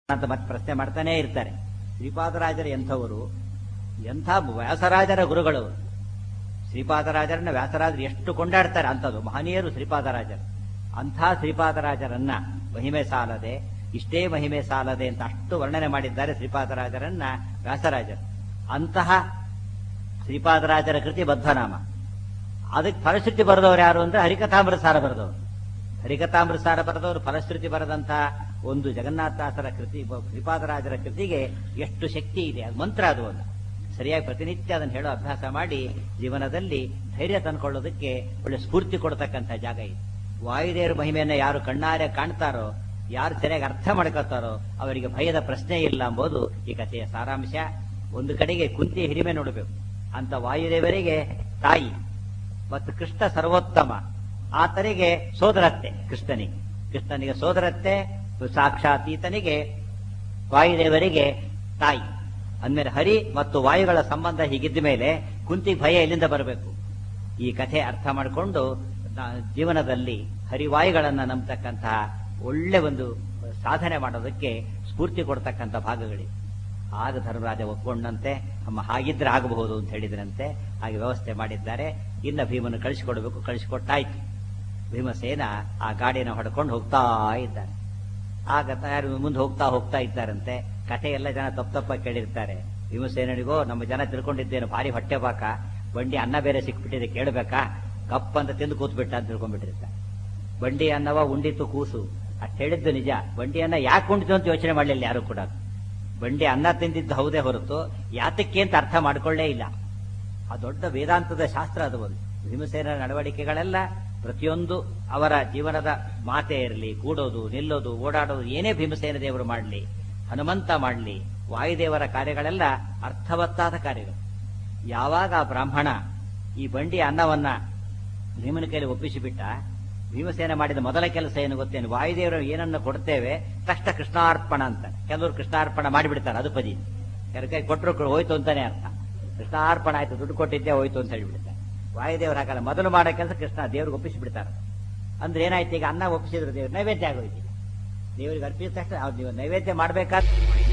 ಅಂತ ಮತ್ತೆ ಪ್ರಶ್ನೆ ಮಾಡ್ತಾನೆ ಇರ್ತಾರೆ ಶ್ರೀಪಾದರಾಜರು ಎಂಥವರು ಎಂಥ ವ್ಯಾಸರಾಜರ ಗುರುಗಳು ಶ್ರೀಪಾದರಾಜರನ್ನ ವ್ಯಾಸರಾಜರು ಎಷ್ಟು ಕೊಂಡಾಡ್ತಾರೆ ಅಂಥದ್ದು ಮಹನೀಯರು ಶ್ರೀಪಾದರಾಜರು ಅಂಥ ಶ್ರೀಪಾದರಾಜರನ್ನ ಮಹಿಮೆ ಸಾಲದೆ ಇಷ್ಟೇ ಮಹಿಮೆ ಸಾಲದೆ ಅಂತ ಅಷ್ಟು ವರ್ಣನೆ ಮಾಡಿದ್ದಾರೆ ಶ್ರೀಪಾದರಾಜರನ್ನ ವ್ಯಾಸರಾಜರು ಅಂತಹ ಶ್ರೀಪಾದರಾಜರ ಕೃತಿ ಬದ್ಧನಾಮ ಅದಕ್ಕೆ ಫಲಶ್ರುತಿ ಬರೆದವರು ಯಾರು ಅಂದ್ರೆ ಹರಿಕಥಾಮೃತಸಾರ ಬರೆದವರು ಹರಿಕಥಾಮೃತಸಾರ ಬರೆದವರು ಫಲಶ್ರುತಿ ಬರೆದಂತಹ ಒಂದು ಜಗನ್ನಾಥದಾಸರ ಕೃತಿ ಬ- ಶ್ರೀಪಾದರಾಜರ ಕೃತಿಗೆ ಎಷ್ಟು ಶಕ್ತಿ ಇದೆ ಅದು ಮಂತ್ರ ಅದು ಒಂದು ಸರಿಯಾಗಿ ಪ್ರತಿನಿತ್ಯ ಅದನ್ನು ಹೇಳೋ ಅಭ್ಯಾಸ ಮಾಡಿ ಜೀವನದಲ್ಲಿ ಧೈರ್ಯ ತಂದ್ಕೊಳ್ಳೋದಕ್ಕೆ ಒಳ್ಳೆ ಸ್ಫೂರ್ತಿ ಕೊಡ್ತಕ್ಕಂಥ ಜಾಗ ಇದೆ ವಾಯುದೇವರ ಮಹಿಮೆಯನ್ನ ಯಾರು ಕಣ್ಣಾರೆ ಕಾಣ್ತಾರೋ ಯಾರು ಸರಿಯಾಗಿ ಅರ್ಥ ಮಾಡ್ಕೋತಾರೋ ಅವರಿಗೆ ಭಯದ ಪ್ರಶ್ನೆ ಇಲ್ಲ ಎಂಬುದು ಈ ಕಥೆಯ ಸಾರಾಂಶ ಒಂದು ಕಡೆಗೆ ಕುಂತಿ ಹಿರಿಮೆ ನೋಡಬೇಕು ಅಂತ ವಾಯುದೇವರಿಗೆ ತಾಯಿ ಮತ್ತು ಕೃಷ್ಣ ಸರ್ವೋತ್ತಮ ಆತನಿಗೆ ಸೋದರತ್ತೆ ಕೃಷ್ಣನಿಗೆ ಕೃಷ್ಣನಿಗೆ ಸೋದರತ್ತೆ ಸಾಕ್ಷಾತ್ ಈತನಿಗೆ ವಾಯುದೇವರಿಗೆ ತಾಯಿ ಅಂದ್ಮೇಲೆ ಹರಿ ಮತ್ತು ವಾಯುಗಳ ಸಂಬಂಧ ಹೀಗಿದ್ದ ಮೇಲೆ ಕುಂತಿಗೆ ಭಯ ಎಲ್ಲಿಂದ ಬರಬೇಕು ಈ ಕಥೆ ಅರ್ಥ ಮಾಡಿಕೊಂಡು ನಾ- ಜೀವನದಲ್ಲಿ ಹರಿವಾಯುಗಳನ್ನ ನಂಬತಕ್ಕಂತಹ ಒಳ್ಳೆ ಒಂದು ಸಾಧನೆ ಮಾಡೋದಕ್ಕೆ ಸ್ಫೂರ್ತಿ ಕೊಡ್ತಕ್ಕಂಥ ಭಾಗಗಳಿವೆ ಆಗ ಧರ್ಮರಾಜ ಒಪ್ಕೊಂಡಂತೆ ಅಮ್ಮ ಹಾಗಿದ್ರೆ ಆಗಬಹುದು ಅಂತ ಹೇಳಿದ್ರಂತೆ ಹಾಗೆ ವ್ಯವಸ್ಥೆ ಮಾಡಿದ್ದಾರೆ ಇನ್ನ ಭೀಮನ್ನು ಕಳಿಸಿಕೊಡ್ಬೇಕು ಕಳಿಸಿಕೊಟ್ಟಾಯ್ತು ಭೀಮಸೇನ ಆ ಗಾಡಿನ ಹೊಡ್ಕೊಂಡು ಹೋಗ್ತಾ ಇದ್ದಾನೆ ಆಗ ಯಾರು ಮುಂದೆ ಹೋಗ್ತಾ ಹೋಗ್ತಾ ಇದ್ದಾರಂತೆ ಕಥೆ ಎಲ್ಲ ಜನ ತಪ್ಪ ತಪ್ಪ ಕೇಳಿರ್ತಾರೆ ಭೀಮಸೇನಿಗೋ ನಮ್ಮ ಜನ ತಿಳ್ಕೊಂಡಿದ್ದೇನು ಭಾರಿ ಹೊಟ್ಟೆ ಬಾಕ ಬಂಡಿ ಅನ್ನ ಬೇರೆ ಸಿಕ್ಬಿಟ್ಟಿದೆ ಕೇಳಬೇಕಾ ಕಪ್ ಅಂತ ತಿಂದು ಕೂತ್ಬಿಟ್ಟ ಅಂತ ತಿಳ್ಕೊಂಡ್ಬಿಟ್ಟಿರ್ತಾರೆ ಬಂಡಿ ಅನ್ನವ ಉಂಡಿತು ಕೂಸು ಅಷ್ಟು ಹೇಳಿದ್ದು ನಿಜ ಬಂಡಿ ಅನ್ನ ಯಾಕೆ ಉಂಡಿತು ಅಂತ ಯೋಚನೆ ಮಾಡಲಿಲ್ಲ ಯಾರು ಕೂಡ ಬಂಡಿ ಅನ್ನ ತಿಂದಿದ್ದು ಹೌದೇ ಹೊರತು ಯಾತಕ್ಕೆ ಅಂತ ಅರ್ಥ ಮಾಡ್ಕೊಳ್ಳೇ ಇಲ್ಲ ಆ ದೊಡ್ಡ ವೇದಾಂತದ ಶಾಸ್ತ್ರ ಅದು ಒಂದು ಭೀಮಸೇನ ನಡವಳಿಕೆಗಳೆಲ್ಲ ಪ್ರತಿಯೊಂದು ಅವರ ಜೀವನದ ಮಾತೆ ಇರಲಿ ಕೂಡೋದು ನಿಲ್ಲೋದು ಓಡಾಡೋದು ಏನೇ ಭೀಮಸೇನ ದೇವರು ಮಾಡಲಿ ಹನುಮಂತ ಮಾಡಲಿ ವಾಯುದೇವರ ಕಾರ್ಯಗಳೆಲ್ಲ ಅರ್ಥವತ್ತಾದ ಕಾರ್ಯಗಳು ಯಾವಾಗ ಆ ಬ್ರಾಹ್ಮಣ ಈ ಬಂಡಿ ಅನ್ನವನ್ನ ಭೀಮನ ಕೈಲಿ ಒಪ್ಪಿಸಿಬಿಟ್ಟ ಭೀಮಸೇನ ಮಾಡಿದ ಮೊದಲ ಕೆಲಸ ಏನು ಗೊತ್ತೇನು ವಾಯುದೇವರು ಏನನ್ನ ಕೊಡ್ತೇವೆ ತಕ್ಷಣ ಕೃಷ್ಣಾರ್ಪಣ ಅಂತ ಕೆಲವರು ಕೃಷ್ಣಾರ್ಪಣ ಮಾಡಿಬಿಡ್ತಾರೆ ಅದು ಪದಿ ಯಾರ ಕೈ ಕೊಟ್ಟರು ಹೋಯ್ತು ಅಂತಾನೆ ಅರ್ಥ ಕೃಷ್ಣಾರ್ಪಣ ಆಯ್ತು ದುಡ್ಡು ಕೊಟ್ಟಿದ್ದೆ ಹೋಯ್ತು ಅಂತ ಹೇಳಿಬಿಡ್ತಾರೆ ವಾಯುದೇವರು ಹಾಕಲ್ಲ ಮೊದಲು ಮಾಡೋ ಕೆಲಸ ಕೃಷ್ಣ ದೇವ್ರಿಗೆ ಒಪ್ಪಿಸಿಬಿಡ್ತಾರೆ ಅಂದ್ರೆ ಏನಾಯ್ತು ಈಗ ಅನ್ನ ಒಪ್ಪಿಸಿದ್ರು ದೇವ್ರು ನೈವೇದ್ಯ ಆಗೋಯ್ತು ಈಗ ದೇವರಿಗೆ ಅರ್ಪಿಸಿದ ತಕ್ಷಣ ಅವ್ರು ನೀವು ನೈವೇದ್ಯ ಮಾಡ್ಬೇಕಾದ್ರೆ